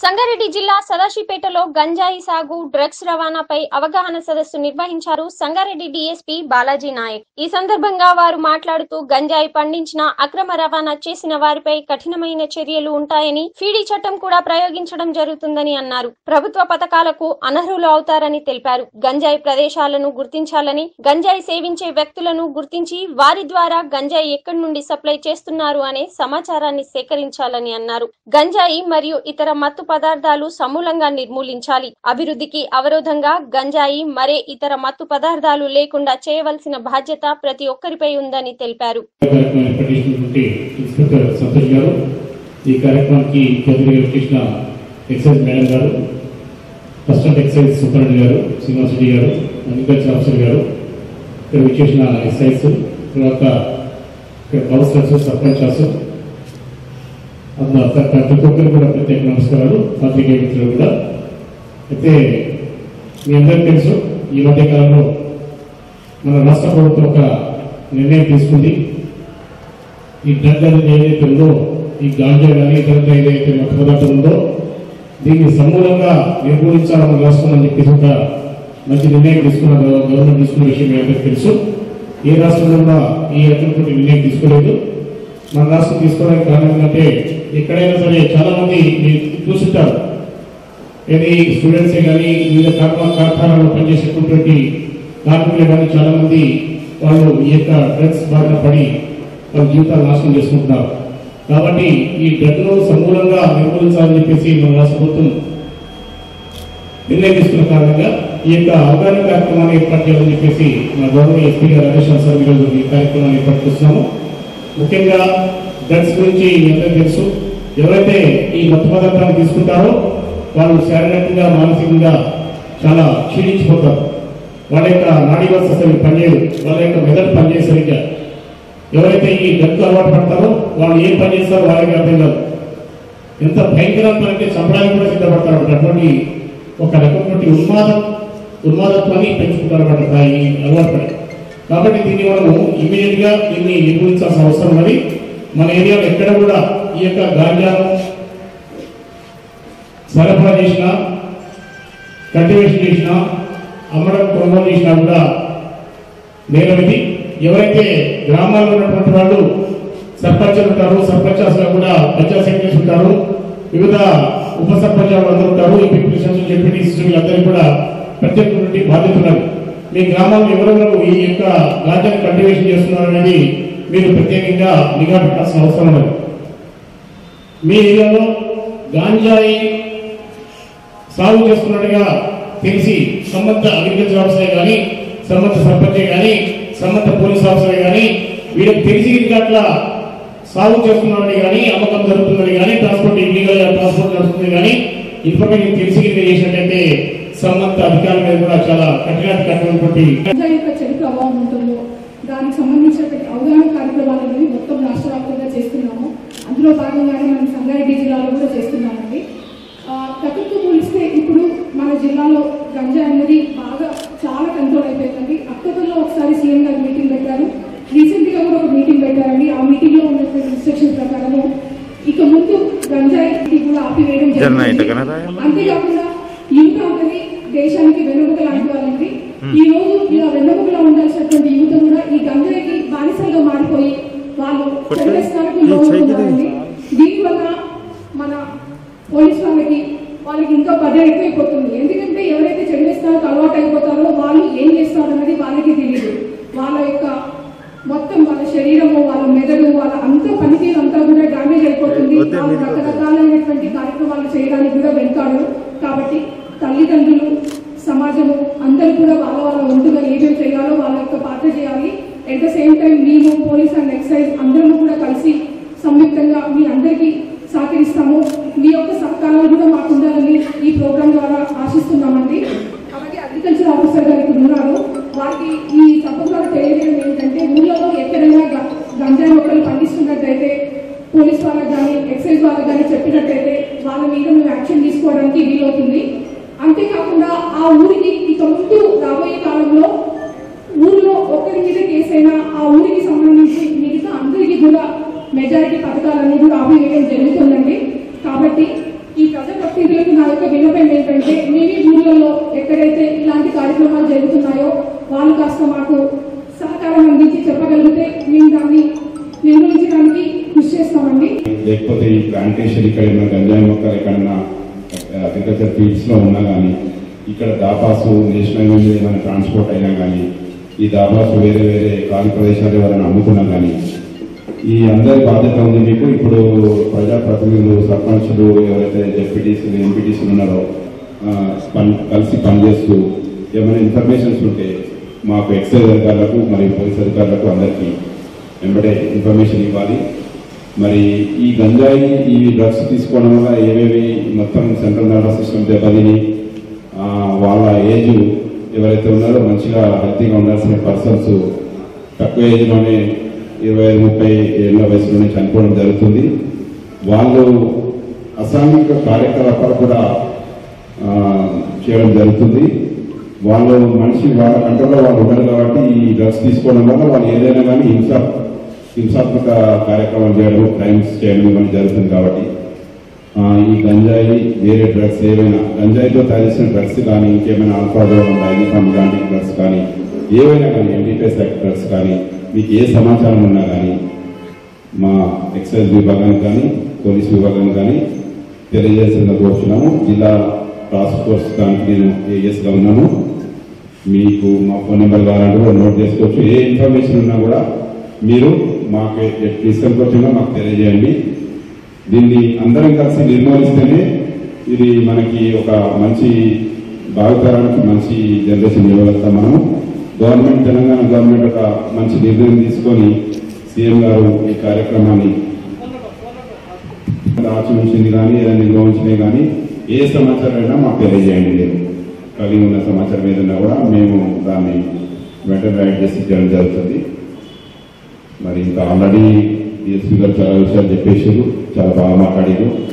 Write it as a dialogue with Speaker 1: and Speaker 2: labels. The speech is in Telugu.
Speaker 1: సంగారెడ్డి జిల్లా సదాశివపేటలో గంజాయి సాగు డ్రగ్స్ రవాణాపై అవగాహన సదస్సు నిర్వహించారు సంగారెడ్డి డీఎస్పీ బాలాజీ నాయక్ ఈ సందర్భంగా వారు మాట్లాడుతూ గంజాయి పండించిన అక్రమ రవాణా చేసిన వారిపై కఠినమైన చర్యలు ఉంటాయని ఫీడీ చట్టం కూడా ప్రయోగించడం జరుగుతుందని అన్నారు ప్రభుత్వ పథకాలకు అనర్హులు అవుతారని తెలిపారు గంజాయి ప్రదేశాలను గుర్తించాలని గంజాయి సేవించే వ్యక్తులను గుర్తించి వారి ద్వారా గంజాయి ఎక్కడి నుండి సప్లై చేస్తున్నారు అనే సమాచారాన్ని సేకరించాలని అన్నారు గంజాయి మరియు ఇతర మత్తు పదార్థాలు సమూలంగా నిర్మూలించాలి అభివృద్ధికి అవరోధంగా గంజాయి మరే ఇతర మత్తు పదార్థాలు లేకుండా చేయవలసిన బాధ్యత ప్రతి ఒక్కరిపై ఉందని తెలిపారు
Speaker 2: కార్యక్రమం ఏర్పాటు చేసినటువంటి ఇన్స్పెక్టర్ సంతోష్ గారు ఈ కార్యక్రమానికి ముఖ్య అతిథిగా చేసిన excise madam garu custom excise superintendent garu Srinivas Reddy గారు అగ్రికల్చర్ ఆఫీసర్ గారు ఇక్కడ విచ్చేసిన ఎస్ఐస్ తర్వాత ఇక్కడ కౌన్సిలర్స్ సర్పంచర్స్ అందులో ప్రతి ఒక్కరు కూడా ప్రత్యేక నమస్కారాలు పాత్రికేయ మిత్రులు కూడా అయితే మీ అందరికీ తెలుసు ఈ మధ్య కాలంలో మన రాష్ట్ర ప్రభుత్వం ఒక నిర్ణయం తీసుకుంది ఈ డ్రగ్ అనేది ఏదైతే ఉందో ఈ గాంజా కానీ ఇతర ఏదైతే మత్తు పదార్థం ఉందో దీన్ని సమూలంగా నిర్మూలించాలని మన రాష్ట్రం అని చెప్పేసి ఒక మంచి నిర్ణయం తీసుకున్న గవర్నమెంట్ తీసుకున్న విషయం మీ అందరికీ తెలుసు ఏ రాష్ట్రంలో కూడా ఈ రకమైనటువంటి నిర్ణయం తీసుకోలేదు మన రాష్ట్రం తీసుకోవడానికి కారణం ఏంటంటే ఎక్కడైనా సరే చాలా మంది మీరు చూస్తుంటారు ఏది స్టూడెంట్సే కానీ వివిధ కార్మ కార్ఖానాల్లో పనిచేసేటటువంటి కార్మికులే కానీ చాలా మంది వాళ్ళు ఈ యొక్క డ్రగ్స్ బారిన పడి వాళ్ళ జీవితాలు నాశనం చేసుకుంటున్నారు కాబట్టి ఈ డ్రగ్ను సమూలంగా నిర్మూలించాలని చెప్పేసి మన రాష్ట్ర ప్రభుత్వం నిర్ణయం తీసుకున్న కారణంగా ఈ యొక్క అవగాహన కార్యక్రమాన్ని ఏర్పాటు చేయాలని చెప్పేసి మా గవర్నమెంట్ ఎస్పీ గారు రమేష్ సార్ ఈరోజు ఈ కార్యక్రమాన్ని ఏర్పాటు చేస్తున్నాము ముఖ్యంగా డ్రగ్స్ గురించి మీ అందరికీ తెలుసు ఎవరైతే ఈ మత్తు పదార్థాన్ని తీసుకుంటారో వాళ్ళు శారీరకంగా మానసికంగా చాలా క్షీణించిపోతారు వాళ్ళ యొక్క నాడీ వ్యవస్థ సరిగ్గా పనిచేయదు వాళ్ళ యొక్క మెదడు పనిచేయ సరిగ్గా ఎవరైతే ఈ డ్రగ్స్ అలవాటు పడతారో వాళ్ళు ఏం పని చేస్తారో వాళ్ళకి అర్థం కాదు ఎంత భయంకరమైనటువంటి చంపడానికి కూడా సిద్ధపడతారు అటువంటి ఒక రకమైనటువంటి ఉన్మాదం ఉన్మాదత్వాన్ని పెంచుకుంటారు అన్నమాట ఈ అలవాటు పడి కాబట్టి దీన్ని మనము ఇమీడియట్ గా దీన్ని నిర్వహించాల్సిన అవసరం ఉన్నది మన ఏరియాలో ఎక్కడ కూడా ఈ యొక్క గాంజాను సరఫరా చేసినా కల్టివేషన్ చేసినా అమ్మడం కొనుగోలు చేసినా కూడా నేరం ఇది ఎవరైతే గ్రామాల్లో ఉన్నటువంటి వాళ్ళు సర్పంచులు ఉంటారు సర్పంచాలుగా కూడా పంచాయత్ సెక్రటరీస్ ఉంటారు వివిధ ఉప సర్పంచాలు అందరూ ఉంటారు ఈ పిటిషన్స్ జెడ్పీటీసీ వీళ్ళందరికీ కూడా ప్రత్యేకమైనటువంటి బాధ్యత ఉన్నది మీ గ్రామంలో ఎవరెవరు ఈ యొక్క గాంజాని కల్టివేషన్ చేస్తున్నారు అనేది మీరు ప్రత్యేకంగా నిఘా పెట్టాల్సిన అవసరం ఉన్నది మీ ఏరియాలో గాంజాయి సాగు చేస్తున్నట్టుగా తెలిసి సంబంధ అగ్రికల్చర్ ఆఫీసర్ కానీ సంబంధ సర్పంచ్ కానీ సంబంధ పోలీస్ ఆఫీసర్ కానీ వీళ్ళకి తెలిసి ఇంకా అట్లా సాగు చేస్తున్నారని కానీ అమ్మకం జరుగుతుందని కానీ ట్రాన్స్పోర్ట్ ఇల్లీగల్ ట్రాన్స్పోర్ట్ జరుగుతుంది కానీ ఇన్ఫర్మేషన్ తెలిసి గిట్ల చేసినట్టయితే సంబంధ అధికారుల మీద కూడా చాలా కఠినాతి కఠినటువంటి
Speaker 3: గంజాయి యొక్క చెడు ప్రభావం ఉంటుందో దానికి సంబంధించినటువంటి అవగాహన కార్యక్రమాలు అనేవి మొత్తం రాష్ట్ర వ్యాప్తంగా చేస్తున్నాము అందులో భాగంగానే మనం సంగారెడ్డి జిల్లాలో కూడా చేస్తున్నామండి ఆ, గతంతో పోలిస్తే ఇప్పుడు మన జిల్లాలో గంజాయి అనేది బాగా చాలా కంట్రోల్ అయిపోయిందండి అక్టోబర్లో ఒకసారి సీఎం గారు మీటింగ్ పెట్టారు రీసెంట్గా కూడా ఒక మీటింగ్ పెట్టారండి ఆ మీటింగ్లో ఉన్నటువంటి ఇన్స్ట్రక్షన్ ప్రకారము ఇక ముందు గంజాయి కూడా ఆపివేయడం
Speaker 4: జర్నా ఇటు
Speaker 3: జరుగుతుంది
Speaker 4: కనరా?
Speaker 3: అంతేకాకుండా యువత అనేది దేశానికి వెనుముక లాంటి వాళ్ళండి ఈ రోజు ఇలా వెన్నుముకలో ఉండాల్సినటువంటి యువత కూడా ఈ గంజాయికి బానిసలుగా మారిపోయి వాళ్ళు చెడ్డస్థానికి లోనవుతున్నారండి దీనివల్ల మన పోలీస్ వాళ్ళకి వాళ్ళకి ఇంకా భద్ర ఎక్కువైపోతుంది ఎందుకంటే ఎవరైతే చెడ్డస్థానికి అలవాటు అయిపోతారో వాళ్ళు ఏం చేస్తారు అనేది వాళ్ళకి తెలియదు వాళ్ళ యొక్క మొత్తం వాళ్ళ శరీరము వాళ్ళ మెదడు వాళ్ళ అంత పనితీరు అంతా కూడా డ్యామేజ్ అయిపోతుంది
Speaker 4: వద్దే
Speaker 3: వాళ్ళు
Speaker 4: మీరు వద్దే.
Speaker 3: రకరకాలైనటువంటి కార్యక్రమాలు చేయడానికి కూడా వెళ్తాడు కాబట్టి తల్లిదండ్రులు సమాజము అందరూ కూడా వాళ్ళ వాళ్ళ వంతుగా ఏమేమి చేయాలో వాళ్ళ యొక్క పాత్ర చేయాలి ఎట్ ద సేమ్ టైం మేము పోలీస్ అండ్ ఎక్సైజ్ అందరము కూడా కలిసి సంయుక్తంగా మీ అందరికీ సహకరిస్తాము మీ యొక్క సహకారాలు కూడా మాకు ఉండాలని ఈ ప్రోగ్రాం ద్వారా ఆశిస్తున్నామండి అలాగే అగ్రికల్చర్ ఆఫీసర్ గారు ఇక్కడ ఉన్నారు వారికి ఈ సభ ద్వారా తెలియజేయడం ఏంటంటే ఊళ్ళలో ఎక్కడైనా గ- గంజాయి మొక్కలు పండిస్తున్నట్టయితే పోలీస్ వాళ్ళకి కానీ ఎక్సైజ్ వాళ్ళకి కానీ చెప్పినట్టయితే వాళ్ళ మీద మేము యాక్షన్ తీసుకోవడానికి వీలవుతుంది అంతేకాకుండా ఆ ఊరికి ఇక ముందు రాబోయే కాలంలో ఊరిలో ఒకరి మీద కేసైనా ఆ ఊరికి సంబంధించి మిగతా అందరికీ కూడా మెజారిటీ పథకాలన్నీ కూడా ఆపివేయడం జరుగుతుందండి కాబట్టి ఈ ప్రజల యొక్క ప్రజాప్రతినిధులకు నా యొక్క విన్నపం ఏంటంటే మీ మీ ఊళ్ళల్లో ఎక్కడైతే ఇలాంటి కార్యక్రమాలు జరుగుతున్నాయో వాళ్ళు కాస్త మాకు సహకారం అందించి చెప్పగలిగితే మేము దాన్ని నిర్వహించడానికి కృషి చేస్తామండి
Speaker 4: లేకపోతే ఈ ప్లాంటేషన్ ఇక్కడ ఏమైనా గంజాయి మొక్కలు ఎక్కడన్నా అగ్రికల్చర్ ఫీల్డ్స్ లో ఉన్నా కానీ ఇక్కడ దాపాసు నేషనల్ హైవే మీద ఏమైనా ట్రాన్స్పోర్ట్ అయినా కానీ ఈ దాపాసు వేరే వేరే ఖాళీ ప్రదేశాలు ఎవరైనా అమ్ముకున్నా కానీ ఈ అందరి బాధ్యత ఉంది మీకు ఇప్పుడు ప్రజాప్రతినిధులు సర్పంచులు ఎవరైతే జెడ్పీటీసీలు ఎంపీటీసీలు ఉన్నారో ఆ, పన్- కలిసి పనిచేస్తూ ఏమైనా ఇన్ఫర్మేషన్స్ ఉంటే మాకు ఎక్సైజ్ అధికారులకు మరియు పోలీస్ అధికారులకు అందరికీ వెంబడే ఇన్ఫర్మేషన్ ఇవ్వాలి మరి ఈ గంజాయి ఈ డ్రగ్స్ తీసుకోవడం వల్ల ఏవేవి మొత్తం సెంట్రల్ నర్వస్ సిస్టమ్ దెబ్బతిని ఆ, వాళ్ళ ఏజ్ ఎవరైతే ఉన్నారో మంచిగా హెల్తీగా ఉండాల్సిన పర్సన్స్ తక్కువ ఏజ్లోనే ఇరవై ఐదు ముప్పై ఏళ్ళ వయసులోనే చనిపోవడం జరుగుతుంది వాళ్ళు అసాంఘిక కార్యకలాపాలు కూడా ఆ, చేయడం జరుగుతుంది వాళ్ళు మనిషి వాళ్ళ కంట్రోల్లో వాళ్ళు ఉండరు కాబట్టి ఈ డ్రగ్స్ తీసుకోవడం వల్ల వాళ్ళు ఏదైనా కానీ హింస హింసాత్మక కార్యక్రమాలు చేయడం క్రైమ్స్ చేయడం ఇవన్నీ జరుగుతుంది కాబట్టి ఆ, ఈ గంజాయి వేరే డ్రగ్స్ ఏవైనా గంజాయితో తయారు చేసిన డ్రగ్స్ కానీ ఇంకేమైనా ఆల్ఫాడోన్ డైనిఫామ్ లాంటి డ్రగ్స్ కానీ ఏవైనా కానీ ఎన్డీపీఎస్ యాక్ట్ డ్రగ్స్ కానీ మీకు ఏ సమాచారం ఉన్నా కానీ మా ఎక్సైజ్ విభాగానికి కానీ పోలీస్ విభాగానికి కానీ తెలియజేసిన కోరుచున్నాము జిల్లా టాస్క్ ఫోర్స్ దానికి నేను ఏఎస్గా ఉన్నాను మీకు మా ఫోన్ నెంబర్ కావాలంటే కూడా నోట్ చేసుకోవచ్చు ఏ ఇన్ఫర్మేషన్ ఉన్నా కూడా మీరు మాకు తీసుకొని వచ్చినా మాకు తెలియజేయండి దీన్ని అందరం కలిసి నిర్మూలిస్తేనే ఇది మనకి ఒక మంచి భావితరానికి మంచి జనరేషన్ ఇవ్వగలుగుతాం మనం గవర్నమెంట్ తెలంగాణ గవర్నమెంట్ ఒక మంచి నిర్ణయం తీసుకొని సీఎం గారు ఈ కార్యక్రమాన్ని ఆచి ఉంచింది కానీ ఏదైనా నిల్వ ఉంచినవి కానీ ఏ సమాచారం అయినా మాకు తెలియజేయండి మీరు కలిగి ఉన్న సమాచారం ఏదైనా కూడా మేము దాన్ని వెంటనే రైట్ చేసి చేయడం జరుగుతుంది మరి ఇంకా ఆల్రెడీ డిఎస్పీ గారు చాలా విషయాలు చెప్పేసారు చాలా బాగా మాట్లాడారు